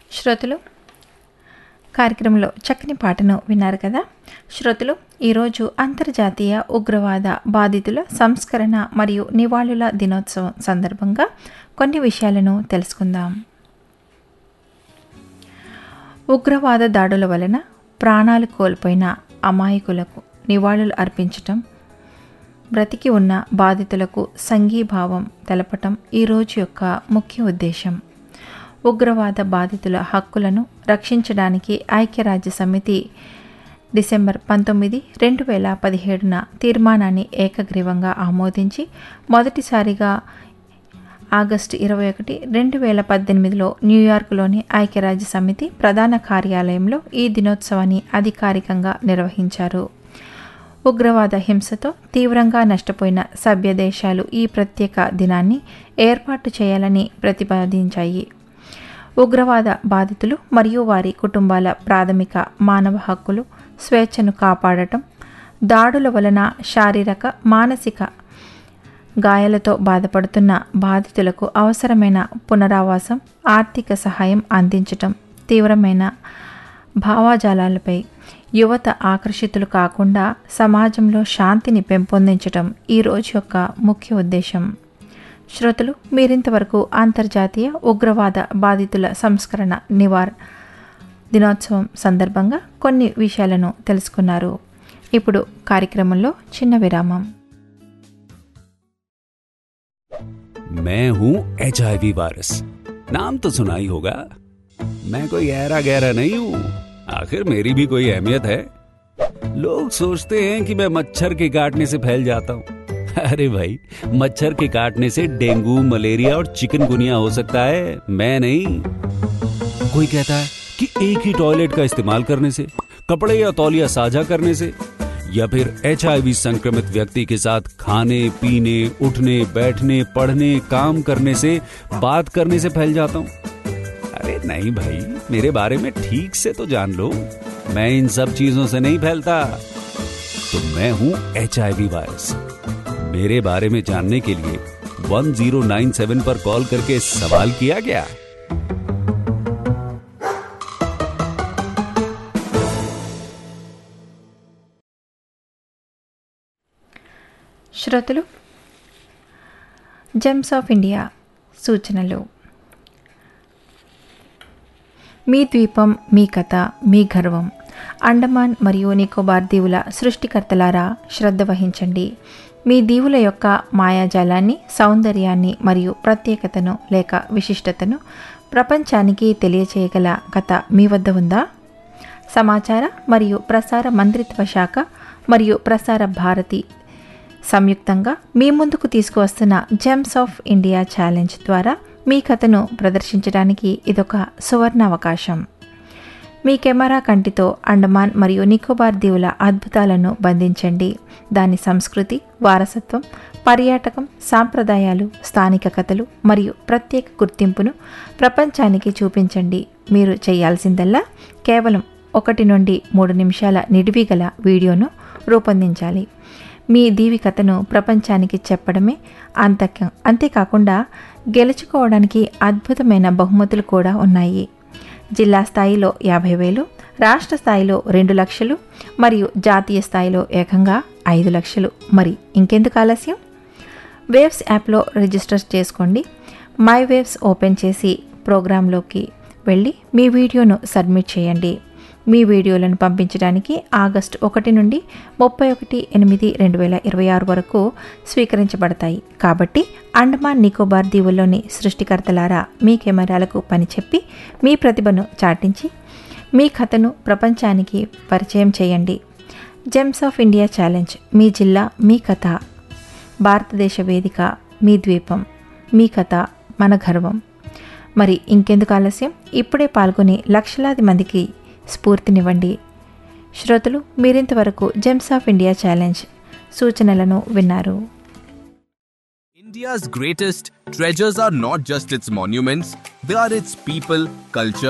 శ్రోతలు కార్యక్రమంలో చక్కని పాటను విన్నారు కదా శ్రోతలు ఈరోజు అంతర్జాతీయ ఉగ్రవాద బాధితుల సంస్కరణ మరియు నివాళుల దినోత్సవం సందర్భంగా కొన్ని విషయాలను తెలుసుకుందాం ఉగ్రవాద దాడుల వలన ప్రాణాలు కోల్పోయిన అమాయకులకు నివాళులు అర్పించటం బ్రతికి ఉన్న బాధితులకు సంఘీభావం తెలపటం ఈ రోజు యొక్క ముఖ్య ఉద్దేశం ఉగ్రవాద బాధితుల హక్కులను రక్షించడానికి ఐక్యరాజ్య సమితి డిసెంబర్ పంతొమ్మిది రెండు వేల పదిహేడున తీర్మానాన్ని ఏకగ్రీవంగా ఆమోదించి మొదటిసారిగా ఆగస్టు ఇరవై ఒకటి రెండు వేల పద్దెనిమిదిలో న్యూయార్క్లోని ఐక్యరాజ్య సమితి ప్రధాన కార్యాలయంలో ఈ దినోత్సవాన్ని అధికారికంగా నిర్వహించారు ఉగ్రవాద హింసతో తీవ్రంగా నష్టపోయిన సభ్య దేశాలు ఈ ప్రత్యేక దినాన్ని ఏర్పాటు చేయాలని ప్రతిపాదించాయి ఉగ్రవాద బాధితులు మరియు వారి కుటుంబాల ప్రాథమిక మానవ హక్కులు స్వేచ్ఛను కాపాడటం దాడుల వలన శారీరక మానసిక గాయాలతో బాధపడుతున్న బాధితులకు అవసరమైన పునరావాసం ఆర్థిక సహాయం అందించటం తీవ్రమైన భావాజాలాలపై యువత ఆకర్షితులు కాకుండా సమాజంలో శాంతిని పెంపొందించటం ఈ రోజు యొక్క ముఖ్య ఉద్దేశం శ్రోతలు మీరింతవరకు అంతర్జాతీయ ఉగ్రవాద బాధితుల సంస్కరణ నివార్ దినోత్సవం సందర్భంగా కొన్ని విషయాలను తెలుసుకున్నారు ఇప్పుడు కార్యక్రమంలో చిన్న విరామం मैं हूं एच वायरस नाम तो सुना ही होगा मैं कोई गहरा गहरा नहीं हूं आखिर मेरी भी कोई अहमियत है लोग सोचते हैं कि मैं मच्छर के काटने से फैल जाता हूं अरे भाई मच्छर के काटने से डेंगू मलेरिया और चिकनगुनिया हो सकता है मैं नहीं कोई कहता है कि एक ही टॉयलेट का इस्तेमाल करने से कपड़े या तौलिया साझा करने से या फिर एच संक्रमित व्यक्ति के साथ खाने पीने उठने बैठने पढ़ने काम करने से बात करने से फैल जाता हूं अरे नहीं भाई मेरे बारे में ठीक से तो जान लो मैं इन सब चीजों से नहीं फैलता तो मैं हूं एच वायरस मेरे बारे में जानने के लिए 1097 पर कॉल करके सवाल किया गया శ్రోతలు జెమ్స్ ఆఫ్ ఇండియా సూచనలు మీ ద్వీపం మీ కథ మీ గర్వం అండమాన్ మరియు నికోబార్ దీవుల సృష్టికర్తలారా శ్రద్ధ వహించండి మీ దీవుల యొక్క మాయాజాలాన్ని సౌందర్యాన్ని మరియు ప్రత్యేకతను లేక విశిష్టతను ప్రపంచానికి తెలియచేయగల కథ మీ వద్ద ఉందా సమాచార మరియు ప్రసార మంత్రిత్వ శాఖ మరియు ప్రసార భారతి సంయుక్తంగా మీ ముందుకు తీసుకువస్తున్న జెమ్స్ ఆఫ్ ఇండియా ఛాలెంజ్ ద్వారా మీ కథను ప్రదర్శించడానికి ఇదొక సువర్ణ అవకాశం మీ కెమెరా కంటితో అండమాన్ మరియు నికోబార్ దీవుల అద్భుతాలను బంధించండి దాని సంస్కృతి వారసత్వం పర్యాటకం సాంప్రదాయాలు స్థానిక కథలు మరియు ప్రత్యేక గుర్తింపును ప్రపంచానికి చూపించండి మీరు చేయాల్సిందల్లా కేవలం ఒకటి నుండి మూడు నిమిషాల నిడివిగల వీడియోను రూపొందించాలి మీ దీవి కథను ప్రపంచానికి చెప్పడమే అంత అంతేకాకుండా గెలుచుకోవడానికి అద్భుతమైన బహుమతులు కూడా ఉన్నాయి జిల్లా స్థాయిలో యాభై వేలు రాష్ట్ర స్థాయిలో రెండు లక్షలు మరియు జాతీయ స్థాయిలో ఏకంగా ఐదు లక్షలు మరి ఇంకెందుకు ఆలస్యం వేవ్స్ యాప్లో రిజిస్టర్ చేసుకోండి మై వేవ్స్ ఓపెన్ చేసి ప్రోగ్రాంలోకి వెళ్ళి మీ వీడియోను సబ్మిట్ చేయండి మీ వీడియోలను పంపించడానికి ఆగస్టు ఒకటి నుండి ముప్పై ఒకటి ఎనిమిది రెండు వేల ఇరవై ఆరు వరకు స్వీకరించబడతాయి కాబట్టి అండమాన్ నికోబార్ దీవుల్లోని సృష్టికర్తలారా మీ కెమెరాలకు పని చెప్పి మీ ప్రతిభను చాటించి మీ కథను ప్రపంచానికి పరిచయం చేయండి జెమ్స్ ఆఫ్ ఇండియా ఛాలెంజ్ మీ జిల్లా మీ కథ భారతదేశ వేదిక మీ ద్వీపం మీ కథ మన గర్వం మరి ఇంకెందుకు ఆలస్యం ఇప్పుడే పాల్గొని లక్షలాది మందికి స్ఫూర్తినివ్వండి శ్రోతలు మీరింతవరకు జెమ్స్ ఆఫ్ ఇండియా ఛాలెంజ్ సూచనలను విన్నారు India's greatest treasures are not just its monuments, they are its people, culture,